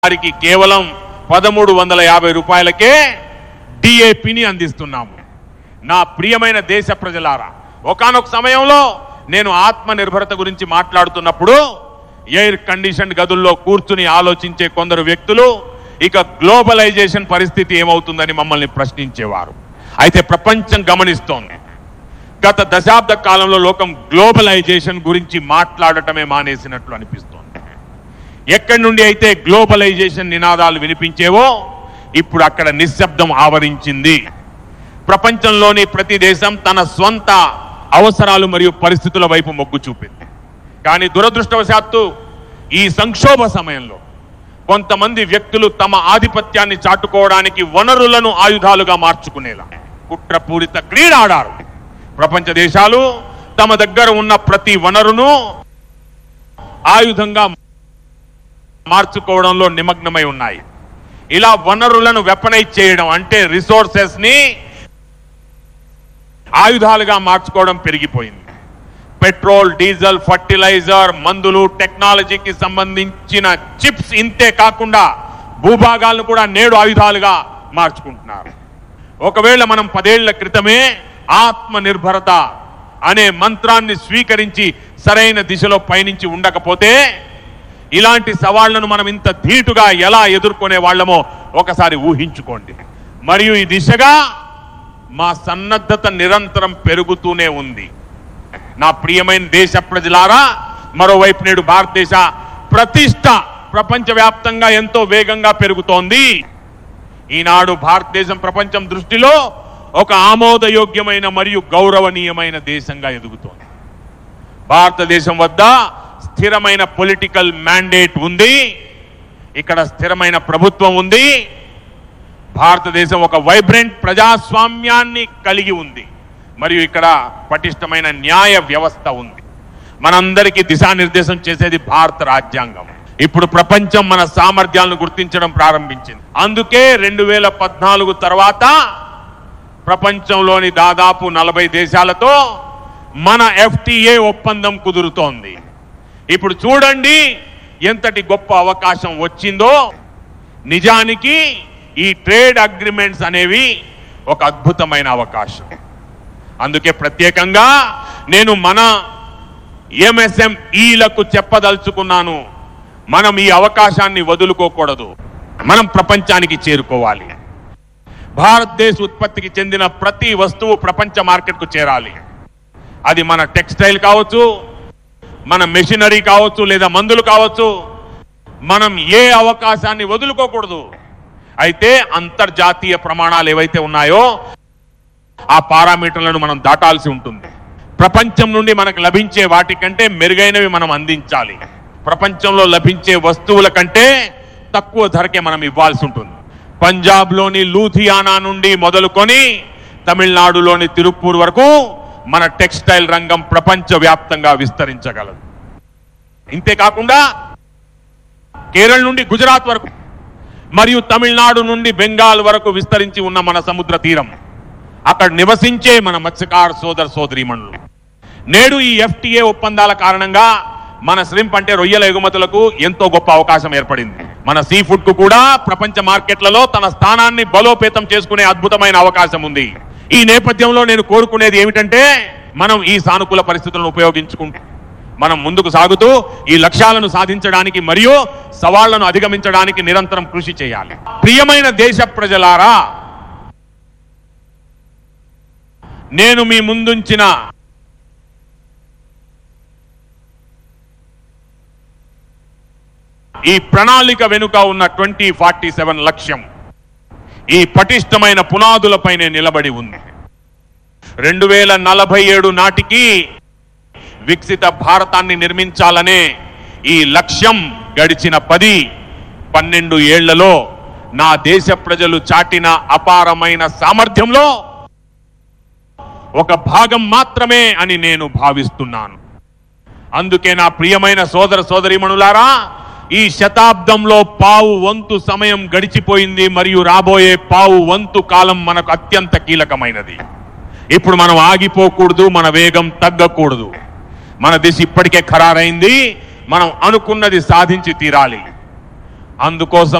వారికి కేవలం పదమూడు వందల యాభై రూపాయలకే డిఏపిని అందిస్తున్నాము నా ప్రియమైన దేశ ప్రజలారా ఒకానొక సమయంలో నేను ఆత్మ నిర్భరత గురించి మాట్లాడుతున్నప్పుడు ఎయిర్ కండిషన్ గదుల్లో కూర్చుని ఆలోచించే కొందరు వ్యక్తులు ఇక గ్లోబలైజేషన్ పరిస్థితి ఏమవుతుందని మమ్మల్ని ప్రశ్నించేవారు అయితే ప్రపంచం గమనిస్తోంది గత దశాబ్ద కాలంలో లోకం గ్లోబలైజేషన్ గురించి మాట్లాడటమే మానేసినట్లు అనిపిస్తోంది ఎక్కడి నుండి అయితే గ్లోబలైజేషన్ నినాదాలు వినిపించేవో ఇప్పుడు అక్కడ నిశ్శబ్దం ఆవరించింది ప్రపంచంలోని ప్రతి దేశం తన స్వంత అవసరాలు మరియు పరిస్థితుల వైపు మొగ్గు చూపింది కానీ దురదృష్టవశాత్తు ఈ సంక్షోభ సమయంలో కొంతమంది వ్యక్తులు తమ ఆధిపత్యాన్ని చాటుకోవడానికి వనరులను ఆయుధాలుగా మార్చుకునేలా కుట్రపూరిత క్రీడ ఆడారు ప్రపంచ దేశాలు తమ దగ్గర ఉన్న ప్రతి వనరును ఆయుధంగా మార్చుకోవడంలో నిమగ్నమై ఉన్నాయి ఇలా వనరులను వెపనైజ్ చేయడం అంటే రిసోర్సెస్ ని ఆయుధాలుగా మార్చుకోవడం పెరిగిపోయింది పెట్రోల్ డీజిల్ ఫర్టిలైజర్ మందులు టెక్నాలజీకి సంబంధించిన చిప్స్ ఇంతే కాకుండా భూభాగాలను కూడా నేడు ఆయుధాలుగా మార్చుకుంటున్నారు ఒకవేళ మనం పదేళ్ల క్రితమే ఆత్మ నిర్భరత అనే మంత్రాన్ని స్వీకరించి సరైన దిశలో పయనించి ఉండకపోతే ఇలాంటి సవాళ్లను మనం ఇంత ధీటుగా ఎలా ఎదుర్కొనే వాళ్ళమో ఒకసారి ఊహించుకోండి మరియు ఈ దిశగా మా సన్నద్ధత నిరంతరం పెరుగుతూనే ఉంది నా ప్రియమైన దేశ ప్రజలారా మరోవైపు నేడు భారతదేశ ప్రతిష్ట ప్రపంచవ్యాప్తంగా ఎంతో వేగంగా పెరుగుతోంది ఈనాడు భారతదేశం ప్రపంచం దృష్టిలో ఒక ఆమోదయోగ్యమైన మరియు గౌరవనీయమైన దేశంగా ఎదుగుతోంది భారతదేశం వద్ద స్థిరమైన పొలిటికల్ మ్యాండేట్ ఉంది ఇక్కడ స్థిరమైన ప్రభుత్వం ఉంది భారతదేశం ఒక వైబ్రెంట్ ప్రజాస్వామ్యాన్ని కలిగి ఉంది మరియు ఇక్కడ పటిష్టమైన న్యాయ వ్యవస్థ ఉంది మనందరికీ దిశానిర్దేశం చేసేది భారత రాజ్యాంగం ఇప్పుడు ప్రపంచం మన సామర్థ్యాలను గుర్తించడం ప్రారంభించింది అందుకే రెండు వేల పద్నాలుగు తర్వాత ప్రపంచంలోని దాదాపు నలభై దేశాలతో మన ఎఫ్టిఏ ఒప్పందం కుదురుతోంది ఇప్పుడు చూడండి ఎంతటి గొప్ప అవకాశం వచ్చిందో నిజానికి ఈ ట్రేడ్ అగ్రిమెంట్స్ అనేవి ఒక అద్భుతమైన అవకాశం అందుకే ప్రత్యేకంగా నేను మన ఎంఎస్ఎంఈలకు చెప్పదలుచుకున్నాను మనం ఈ అవకాశాన్ని వదులుకోకూడదు మనం ప్రపంచానికి చేరుకోవాలి భారతదేశ ఉత్పత్తికి చెందిన ప్రతి వస్తువు ప్రపంచ మార్కెట్కు చేరాలి అది మన టెక్స్టైల్ కావచ్చు మన మెషినరీ కావచ్చు లేదా మందులు కావచ్చు మనం ఏ అవకాశాన్ని వదులుకోకూడదు అయితే అంతర్జాతీయ ప్రమాణాలు ఏవైతే ఉన్నాయో ఆ పారామీటర్లను మనం దాటాల్సి ఉంటుంది ప్రపంచం నుండి మనకు లభించే వాటికంటే మెరుగైనవి మనం అందించాలి ప్రపంచంలో లభించే వస్తువుల కంటే తక్కువ ధరకే మనం ఇవ్వాల్సి ఉంటుంది పంజాబ్లోని లూథియానా నుండి మొదలుకొని తమిళనాడులోని తిరుప్పూర్ వరకు మన టెక్స్టైల్ రంగం ప్రపంచవ్యాప్తంగా విస్తరించగలదు ఇంతేకాకుండా కేరళ నుండి గుజరాత్ వరకు మరియు తమిళనాడు నుండి బెంగాల్ వరకు విస్తరించి ఉన్న మన సముద్ర తీరం అక్కడ నివసించే మన మత్స్యకార సోదర సోదరీమణులు నేడు ఈ ఎఫ్టీఏ ఒప్పందాల కారణంగా మన శ్రింప్ అంటే రొయ్యల ఎగుమతులకు ఎంతో గొప్ప అవకాశం ఏర్పడింది మన సీ ఫుడ్ కు కూడా ప్రపంచ మార్కెట్లలో తన స్థానాన్ని బలోపేతం చేసుకునే అద్భుతమైన అవకాశం ఉంది ఈ నేపథ్యంలో నేను కోరుకునేది ఏమిటంటే మనం ఈ సానుకూల పరిస్థితులను ఉపయోగించుకుంటూ మనం ముందుకు సాగుతూ ఈ లక్ష్యాలను సాధించడానికి మరియు సవాళ్లను అధిగమించడానికి నిరంతరం కృషి చేయాలి ప్రియమైన దేశ ప్రజలారా నేను మీ ముందుంచిన ఈ ప్రణాళిక వెనుక ఉన్న ట్వంటీ ఫార్టీ సెవెన్ లక్ష్యం ఈ పటిష్టమైన పునాదులపైనే నిలబడి ఉంది రెండు వేల నలభై ఏడు నాటికి వికసిత భారతాన్ని నిర్మించాలనే ఈ లక్ష్యం గడిచిన పది పన్నెండు ఏళ్లలో నా దేశ ప్రజలు చాటిన అపారమైన సామర్థ్యంలో ఒక భాగం మాత్రమే అని నేను భావిస్తున్నాను అందుకే నా ప్రియమైన సోదర సోదరీమణులారా ఈ శతాబ్దంలో పావు వంతు సమయం గడిచిపోయింది మరియు రాబోయే పావు వంతు కాలం మనకు అత్యంత కీలకమైనది ఇప్పుడు మనం ఆగిపోకూడదు మన వేగం తగ్గకూడదు మన దిశ ఇప్పటికే ఖరారైంది మనం అనుకున్నది సాధించి తీరాలి అందుకోసం